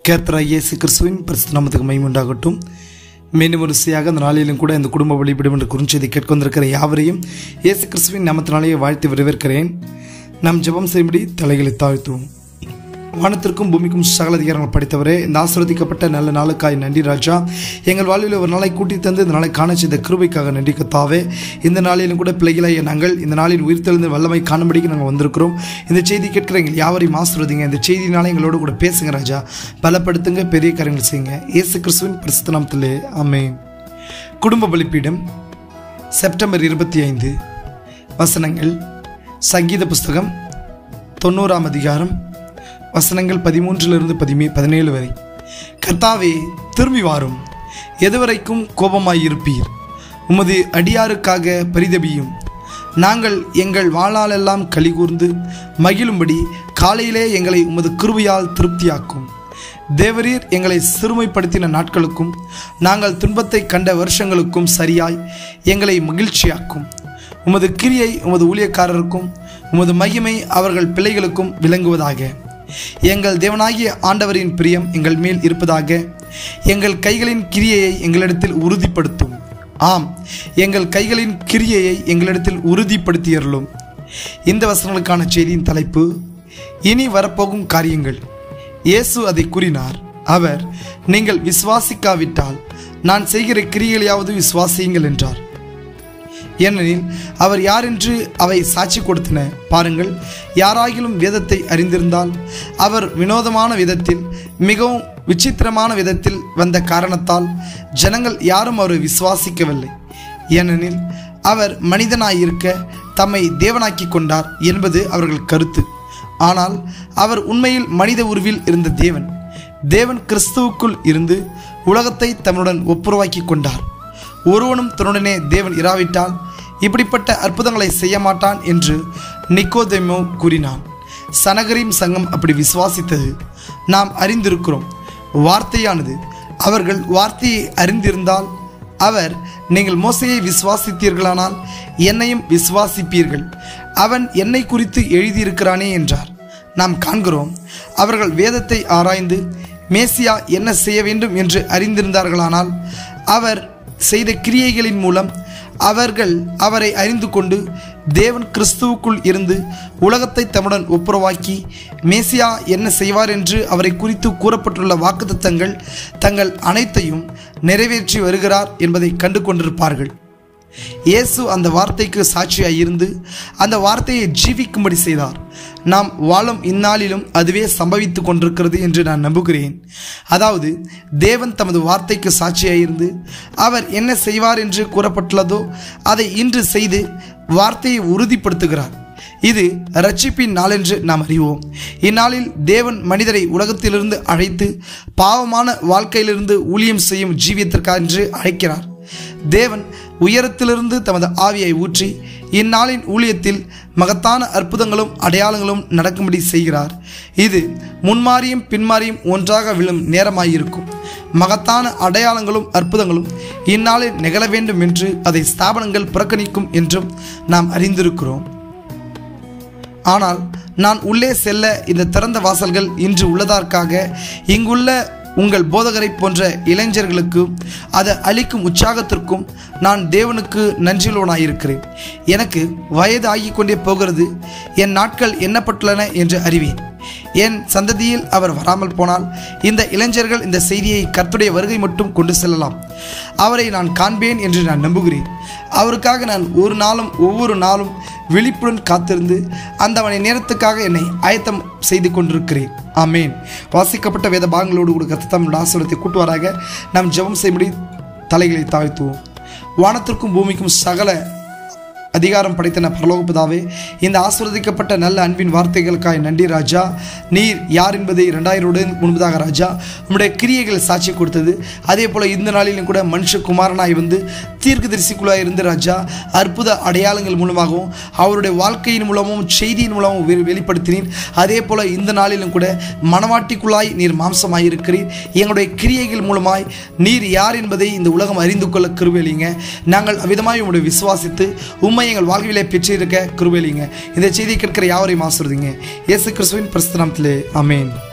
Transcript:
கேத்ரா இயேசு கிறிஸ்துவின் பரிசு நாமத்துக்கு மகிமை உண்டாகட்டும் மீண்டும் ஒரு செய்யாக அந்த நாளிலும் கூட இந்த குடும்ப வழிபடும் என்ற குறுஞ்செய்தி கேட்க வந்திருக்கிற யாவரையும் இயேசு கிறிஸ்துவின் நாமத்தினாலேயே வாழ்த்து வரவேற்கிறேன் நம் ஜெபம் செய்யும்படி தலைகளை தாழ்த்துவோம் வானத்திற்கும் பூமிக்கும் சகல அதிகாரங்கள் படித்தவரே இந்த ஆசிர்வதிக்கப்பட்ட நல்ல நாளுக்காய் நன்றி ராஜா எங்கள் வாழ்வில் ஒரு நாளை கூட்டி தந்து இந்த நாளை காண செய்த கிருபைக்காக நன்றி கத்தாவே இந்த நாளிலும் கூட பிள்ளைகளாய நாங்கள் இந்த நாளில் உயிர்த்தெழுந்த வல்லமை காணும்படிக்கு நாங்கள் வந்திருக்கிறோம் இந்த செய்தி கேட்கிற எங்கள் யாவரையும் ஆசிர்வதிங்க இந்த செய்தினால எங்களோடு கூட பேசுங்க ராஜா பலப்படுத்துங்க பெரிய காரியங்கள் செய்யுங்க இயேசு கிறிஸ்துவின் பிரசித்த நாமத்திலே ஆமென் குடும்ப பலிப்பீடம் செப்டம்பர் இருபத்தி ஐந்து வசனங்கள் சங்கீத புஸ்தகம் தொண்ணூறாம் அதிகாரம் வசனங்கள் பதிமூன்றிலிருந்து பதிமே பதினேழு வரை கர்த்தாவே திரும்பி வாரும் எதுவரைக்கும் கோபமாயிருப்பீர் உமது அடியாருக்காக பரிதபியும் நாங்கள் எங்கள் வாழாலெல்லாம் கலிகூர்ந்து மகிழும்படி காலையிலே எங்களை உமது கிருபையால் திருப்தியாக்கும் தேவரீர் எங்களை சிறுமைப்படுத்தின நாட்களுக்கும் நாங்கள் துன்பத்தை கண்ட வருஷங்களுக்கும் சரியாய் எங்களை மகிழ்ச்சியாக்கும் உமது கிரியை உமது ஊழியக்காரருக்கும் உமது மகிமை அவர்கள் பிள்ளைகளுக்கும் விளங்குவதாக எங்கள் தேவனாகிய ஆண்டவரின் பிரியம் எங்கள் மேல் இருப்பதாக எங்கள் கைகளின் கிரியையை எங்களிடத்தில் உறுதிப்படுத்தும் ஆம் எங்கள் கைகளின் கிரியையை எங்களிடத்தில் உறுதிப்படுத்தியருளும் இந்த வசனங்களுக்கான செய்தியின் தலைப்பு இனி வரப்போகும் காரியங்கள் இயேசு அதை கூறினார் அவர் நீங்கள் விசுவாசிக்காவிட்டால் நான் செய்கிற கிரியைகளையாவது விசுவாசியுங்கள் என்றார் ஏனெனில் அவர் யார் என்று அவை சாட்சி கொடுத்தன பாருங்கள் யாராகிலும் வேதத்தை அறிந்திருந்தால் அவர் வினோதமான விதத்தில் மிகவும் விசித்திரமான விதத்தில் வந்த காரணத்தால் ஜனங்கள் யாரும் அவரை விசுவாசிக்கவில்லை ஏனெனில் அவர் மனிதனாயிருக்க தம்மை தேவனாக்கி கொண்டார் என்பது அவர்கள் கருத்து ஆனால் அவர் உண்மையில் மனித உருவில் இருந்த தேவன் தேவன் கிறிஸ்துவுக்குள் இருந்து உலகத்தை தன்னுடன் ஒப்புரவாக்கி கொண்டார் ஒருவனும் தன்னுடனே தேவன் இராவிட்டால் இப்படிப்பட்ட அற்புதங்களை செய்ய மாட்டான் என்று நிக்கோதெமோ கூறினான் சனகரின் சங்கம் அப்படி விசுவாசித்தது நாம் அறிந்திருக்கிறோம் வார்த்தையானது அவர்கள் வார்த்தையை அறிந்திருந்தால் அவர் நீங்கள் மோசையை விசுவாசித்தீர்களானால் என்னையும் விசுவாசிப்பீர்கள் அவன் என்னை குறித்து எழுதியிருக்கிறானே என்றார் நாம் காண்கிறோம் அவர்கள் வேதத்தை ஆராய்ந்து மேசியா என்ன செய்ய வேண்டும் என்று அறிந்திருந்தார்களானால் அவர் செய்த கிரியைகளின் மூலம் அவர்கள் அவரை அறிந்து கொண்டு தேவன் கிறிஸ்துவுக்குள் இருந்து உலகத்தை தம்முடன் ஒப்புரவாக்கி மேசியா என்ன செய்வார் என்று அவரை குறித்து கூறப்பட்டுள்ள வாக்குத்தத்தங்கள் தங்கள் அனைத்தையும் நிறைவேற்றி வருகிறார் என்பதை கண்டு கொண்டிருப்பார்கள் இயேசு அந்த வார்த்தைக்கு சாட்சியாய் இருந்து அந்த வார்த்தையை ஜீவிக்கும்படி செய்தார் நாம் வாழும் இந்நாளிலும் அதுவே சம்பவித்து கொண்டிருக்கிறது என்று நான் நம்புகிறேன் அதாவது தேவன் தமது வார்த்தைக்கு சாட்சியாய் இருந்து அவர் என்ன செய்வார் என்று கூறப்பட்டுள்ளதோ அதை இன்று செய்து வார்த்தையை உறுதிப்படுத்துகிறார் இது ரட்சிப்பின் நாளென்று நாம் அறிவோம் இந்நாளில் தேவன் மனிதரை உலகத்திலிருந்து அழைத்து பாவமான வாழ்க்கையிலிருந்து ஊழியம் செய்யும் ஜீவியத்திற்காக என்று அழைக்கிறார் தேவன் உயரத்திலிருந்து தமது ஆவியை ஊற்றி இந்நாளின் ஊழியத்தில் மகத்தான அற்புதங்களும் அடையாளங்களும் நடக்கும்படி செய்கிறார் இது முன்மாறியும் பின்மாறியும் ஒன்றாக விழும் நேரமாயிருக்கும் மகத்தான அடையாளங்களும் அற்புதங்களும் இந்நாளில் நிகழ வேண்டும் என்று அதை ஸ்தாபனங்கள் புறக்கணிக்கும் என்றும் நாம் அறிந்திருக்கிறோம் ஆனால் நான் உள்ளே செல்ல இந்த திறந்த வாசல்கள் இன்று உள்ளதற்காக இங்குள்ள உங்கள் போதகரை போன்ற இளைஞர்களுக்கு அதை அளிக்கும் உற்சாகத்திற்கும் நான் தேவனுக்கு நன்றியுள்ளவனாயிருக்கிறேன் எனக்கு வயது ஆகிக் கொண்டே போகிறது என் நாட்கள் எண்ணப்பட்டுள்ளன என்று அறிவேன் என் சந்ததியில் அவர் வராமல் போனால் இந்த இளைஞர்கள் இந்த செய்தியை கர்த்துடைய வருகை மட்டும் கொண்டு செல்லலாம் அவரை நான் காண்பேன் என்று நான் நம்புகிறேன் அவருக்காக நான் ஒரு நாளும் ஒவ்வொரு நாளும் விழிப்புடன் காத்திருந்து அந்த மணி நேரத்துக்காக என்னை ஆயத்தம் செய்து கொண்டிருக்கிறேன் ஆமேன் வாசிக்கப்பட்ட வேத பாகங்களோடு கூட கத்தத்தம் ஆசிரியத்தை கூட்டுவாராக நாம் ஜெபம் செய்யும்படி தலைகளை தாழ்த்துவோம் வானத்திற்கும் பூமிக்கும் சகல அதிகாரம் படைத்தன பரலோகப்பதாவே இந்த ஆசிர்வதிக்கப்பட்ட நல்ல அன்பின் வார்த்தைகளுக்காய் நன்றி ராஜா நீர் யார் என்பதை ரெண்டாயிரம் முன்பதாக ராஜா உம்முடைய கிரியைகள் சாட்சி கொடுத்தது அதே போல் இந்த நாளிலும் கூட மனுஷகுமாரனாய் வந்து தீர்க்கதரிசிக்குள்ளாய் இருந்து ராஜா அற்புத அடையாளங்கள் மூலமாகவும் அவருடைய வாழ்க்கையின் மூலமும் செய்தியின் மூலமும் வெ- வெளிப்படுத்தினீர் அதே போல் இந்த நாளிலும் கூட மனவாட்டிக்குள்ளாய் நீர் மாம்சமாயிருக்கிறீர் எங்களுடைய கிரியைகள் மூலமாய் நீர் யார் என்பதை இந்த உலகம் அறிந்து கொள்ள கிருபேலிங்க நாங்கள் அவ்விதமாய் உங்களுடைய விசுவாசித்து உம்மை எங்கள் வாழ்விலே பெற்றிருக்க கிருபேலிங்க இந்த செய்தியை கேட்கிற யாவரையும் ஆசிர்வதிங்க இயேசு கிறிஸ்துவின் பிரஸ்தனத்திலே அமேன்